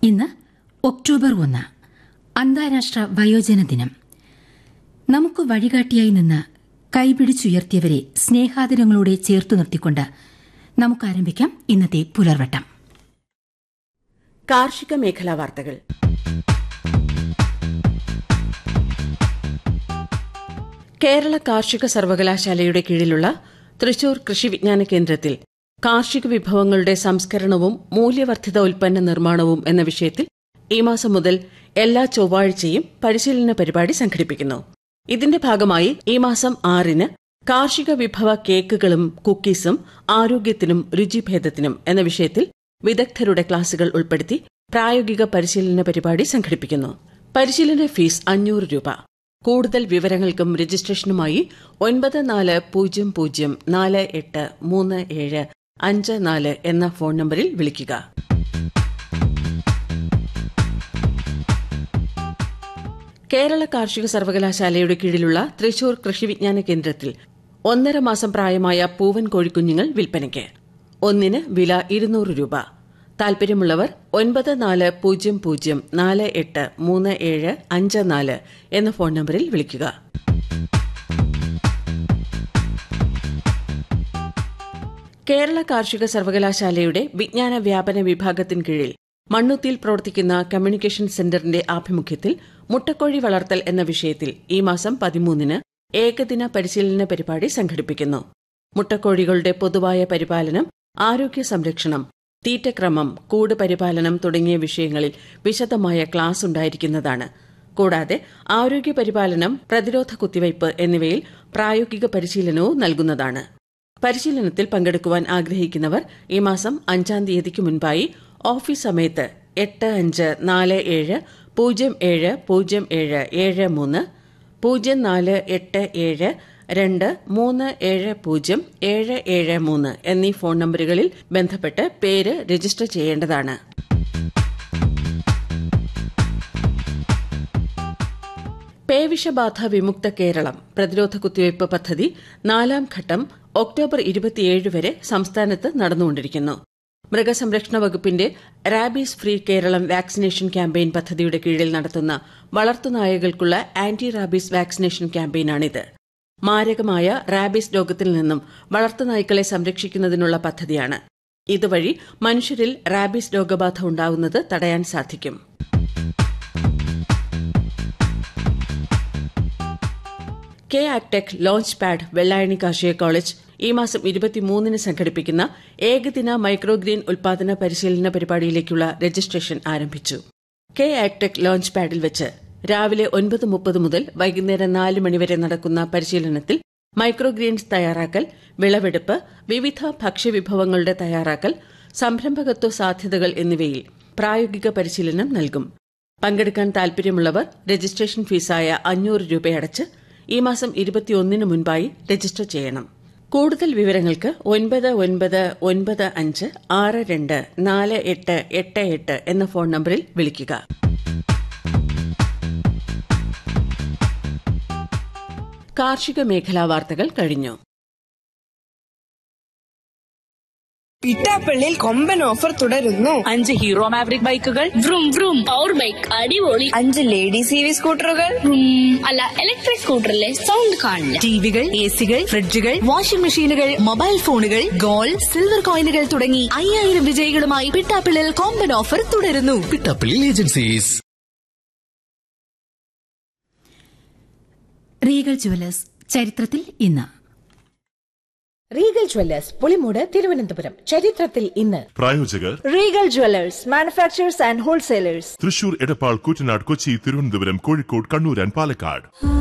ഇന്ന് ഒക്ടോബർ ഒന്ന് അന്താരാഷ്ട്ര വയോജന ദിനം നമുക്ക് വഴികാട്ടിയായി നിന്ന് കൈപിടിച്ചുയർത്തിയവരെ സ്നേഹാദരങ്ങളോടെ ചേർത്തു നിർത്തിക്കൊണ്ട് നമുക്ക് ആരംഭിക്കാം ഇന്നത്തെ പുലർവട്ടം കാർഷിക മേഖലാ വാർത്തകൾ കേരള കാർഷിക സർവകലാശാലയുടെ കീഴിലുള്ള തൃശൂർ കൃഷി വിജ്ഞാന കേന്ദ്രത്തിൽ കാർഷിക വിഭവങ്ങളുടെ സംസ്കരണവും മൂല്യവർദ്ധിത ഉൽപ്പന്ന നിർമ്മാണവും എന്ന വിഷയത്തിൽ ഈ മാസം മുതൽ എല്ലാ ചൊവ്വാഴ്ചയും പരിശീലന പരിപാടി സംഘടിപ്പിക്കുന്നു ഇതിന്റെ ഭാഗമായി ഈ മാസം ആറിന് കാർഷിക വിഭവ കേക്കുകളും കുക്കീസും ആരോഗ്യത്തിനും രുചിഭേദത്തിനും എന്ന വിഷയത്തിൽ വിദഗ്ധരുടെ ക്ലാസുകൾ ഉൾപ്പെടുത്തി പ്രായോഗിക പരിശീലന പരിപാടി സംഘടിപ്പിക്കുന്നു പരിശീലന ഫീസ് അഞ്ഞൂറ് രൂപ കൂടുതൽ വിവരങ്ങൾക്കും രജിസ്ട്രേഷനുമായി ഒൻപത് നാല് പൂജ്യം പൂജ്യം നാല് എട്ട് മൂന്ന് ഏഴ് അഞ്ച് നാല് എന്ന ഫോൺ നമ്പറിൽ വിളിക്കുക കേരള കാർഷിക സർവകലാശാലയുടെ കീഴിലുള്ള തൃശൂർ കൃഷി വിജ്ഞാന കേന്ദ്രത്തിൽ ഒന്നര മാസം പ്രായമായ പൂവൻ കോഴിക്കുഞ്ഞുങ്ങൾ വിൽപ്പനയ്ക്ക് ഒന്നിന് വില ഇരുന്നൂറ് രൂപ താൽപര്യമുള്ളവർ ഒൻപത് നാല് പൂജ്യം പൂജ്യം നാല് എട്ട് മൂന്ന് ഏഴ് അഞ്ച് നാല് എന്ന ഫോൺ നമ്പറിൽ വിളിക്കുക കേരള കാർഷിക സർവകലാശാലയുടെ വിജ്ഞാന വ്യാപന വിഭാഗത്തിന് കീഴിൽ മണ്ണുത്തിയിൽ പ്രവർത്തിക്കുന്ന കമ്മ്യൂണിക്കേഷൻ സെന്ററിന്റെ ആഭിമുഖ്യത്തിൽ മുട്ടക്കോഴി വളർത്തൽ എന്ന വിഷയത്തിൽ ഈ മാസം പതിമൂന്നിന് ഏകദിന പരിശീലന പരിപാടി സംഘടിപ്പിക്കുന്നു മുട്ടക്കോഴികളുടെ പൊതുവായ പരിപാലനം ആരോഗ്യ സംരക്ഷണം തീറ്റക്രമം കൂട് പരിപാലനം തുടങ്ങിയ വിഷയങ്ങളിൽ വിശദമായ ക്ലാസ് ഉണ്ടായിരിക്കുന്നതാണ് കൂടാതെ ആരോഗ്യ പരിപാലനം പ്രതിരോധ കുത്തിവയ്പ് എന്നിവയിൽ പ്രായോഗിക പരിശീലനവും നൽകുന്നതാണ് പരിശീലനത്തിൽ പങ്കെടുക്കുവാൻ ആഗ്രഹിക്കുന്നവർ ഈ മാസം അഞ്ചാം തീയതിക്ക് മുൻപായി ഓഫീസ് സമയത്ത് എട്ട് അഞ്ച് നാല് ഏഴ് പൂജ്യം ഏഴ് പൂജ്യം ഏഴ് ഏഴ് മൂന്ന് പൂജ്യം നാല് എട്ട് ഏഴ് രണ്ട് മൂന്ന് ഏഴ് പൂജ്യം ഏഴ് ഏഴ് മൂന്ന് എന്നീ ഫോൺ നമ്പറുകളിൽ ബന്ധപ്പെട്ട് പേര് രജിസ്റ്റർ ചെയ്യേണ്ടതാണ് പേവിഷബാധ വിമുക്ത കേരളം പ്രതിരോധ കുത്തിവയ്പ് പദ്ധതി നാലാം ഘട്ടം ഒക്ടോബർ ഇരുപത്തിയേഴ് വരെ സംസ്ഥാനത്ത് നടന്നുകൊണ്ടിരിക്കുന്നു മൃഗസംരക്ഷണ വകുപ്പിന്റെ rabies free Keralam vaccination campaign പദ്ധതിയുടെ കീഴിൽ നടത്തുന്ന വളർത്തുനായകൾക്കുള്ള ആന്റി റാബീസ് വാക്സിനേഷൻ ക്യാമ്പയിനാണിത് മാരകമായ റാബീസ് രോഗത്തിൽ നിന്നും വളർത്തുനായ്ക്കളെ സംരക്ഷിക്കുന്നതിനുള്ള പദ്ധതിയാണ് ഇതുവഴി മനുഷ്യരിൽ റാബീസ് രോഗബാധ ഉണ്ടാവുന്നത് തടയാൻ സാധിക്കും K agtech launch pad Vellayani കാർഷിക കോളേജ് ഈ മാസം ഇരുപത്തിമൂന്നിന് സംഘടിപ്പിക്കുന്ന ഏകദിന മൈക്രോഗ്രീൻ ഉൽപാദന പരിശീലന പരിപാടിയിലേക്കുള്ള രജിസ്ട്രേഷൻ ആരംഭിച്ചു കെ ആക്ടെക് ലോഞ്ച് പാഡിൽ വെച്ച് രാവിലെ ഒൻപത് മുപ്പത് മുതൽ വൈകുന്നേരം നാല് മണിവരെ നടക്കുന്ന പരിശീലനത്തിൽ മൈക്രോഗ്രീൻസ് തയ്യാറാക്കൽ വിളവെടുപ്പ് വിവിധ ഭക്ഷ്യവിഭവങ്ങളുടെ തയ്യാറാക്കൽ സംരംഭകത്വ സാധ്യതകൾ എന്നിവയിൽ പ്രായോഗിക പരിശീലനം നൽകും പങ്കെടുക്കാൻ താൽപര്യമുള്ളവർ രജിസ്ട്രേഷൻ ഫീസായ അഞ്ഞൂറ് രൂപയടച്ച് ഈ മാസം ഇരുപത്തിയൊന്നിന് മുൻപായി രജിസ്റ്റർ ചെയ്യണം കൂടുതൽ വിവരങ്ങൾക്ക് ഒൻപത് ഒൻപത് ഒൻപത് അഞ്ച് ആറ് രണ്ട് നാല് എട്ട് എട്ട് എട്ട് എന്ന ഫോൺ നമ്പറിൽ വിളിക്കുക കാർഷിക മേഖലാ വാർത്തകൾ കഴിഞ്ഞു പിറ്റാപ്പള്ളിയിൽ കൊമ്പൻ ഓഫർ തുടരുന്നു അഞ്ച് ഹീറോ മാവറിക് ബൈക്കുകൾ vroom vroom പവർ ബൈക്ക് അടിപൊളി അഞ്ച് ലേഡീസ് ഇ വി സ്കൂട്ടറുകൾ vroom അല്ല ഇലക്ട്രിക് സ്കൂട്ടറിലെ സൗണ്ട് കാണില്ല ടിവികൾ എ സികൾ ഫ്രിഡ്ജുകൾ വാഷിംഗ് മെഷീനുകൾ മൊബൈൽ ഫോണുകൾ ഗോൾഡ് സിൽവർ കോയിനുകൾ തുടങ്ങി അയ്യായിരം വിജയികളുമായി പിട്ടാപ്പിളിൽ കോമ്പൻ ഓഫർ തുടരുന്നു പിട്ടപ്പിള്ളി ഏജൻസീസ് റീഗൽ ജുവലേഴ്സ് ചരിത്രത്തിൽ ഇന്ന് റീഗൽ ജ്വല്ലേഴ്സ് പുളിമൂട് തിരുവനന്തപുരം ചരിത്രത്തിൽ ഇന്ന് പ്രായോജകർ Regal Jewellers manufacturers and wholesalers Thrissur Edappal Koottanad Kochi Thiruvananthapuram Kozhikode Kannur and Palakkad